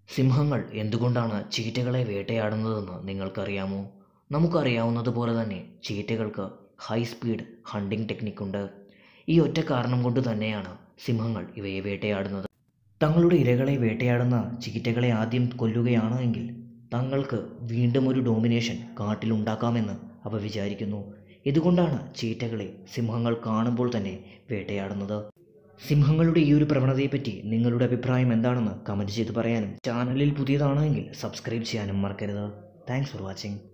സിംഹങ്ങൾ എന്തുകൊണ്ടാണ് ചീറ്റകളെ വേട്ടയാടുന്നതെന്ന് നിങ്ങൾക്കറിയാമോ നമുക്കറിയാവുന്നതുപോലെ തന്നെ ചീറ്റകൾക്ക് ഹൈ സ്പീഡ് ഹണ്ടിങ് ടെക്നിക്കുണ്ട് ഈ ഒറ്റ കാരണം കൊണ്ട് തന്നെയാണ് സിംഹങ്ങൾ ഇവയെ വേട്ടയാടുന്നത് തങ്ങളുടെ ഇരകളെ വേട്ടയാടുന്ന ചീറ്റകളെ ആദ്യം കൊല്ലുകയാണ് എങ്കിൽ തങ്ങൾക്ക് വീണ്ടും ഒരു ഡോമിനേഷൻ കാട്ടിലുണ്ടാക്കാമെന്ന് അവ വിചാരിക്കുന്നു ഇതുകൊണ്ടാണ് ചീറ്റകളെ സിംഹങ്ങൾ കാണുമ്പോൾ തന്നെ വേട്ടയാടുന്നത് സിംഹങ്ങളുടെ ഈ ഒരു പ്രവണതയെപ്പറ്റി നിങ്ങളുടെ അഭിപ്രായം എന്താണെന്ന് കമൻറ്റ് ചെയ്ത് പറയാനും ചാനലിൽ പുതിയതാണെങ്കിൽ സബ്സ്ക്രൈബ് ചെയ്യാനും മറക്കരുത് താങ്ക്സ് ഫോർ വാച്ചിങ്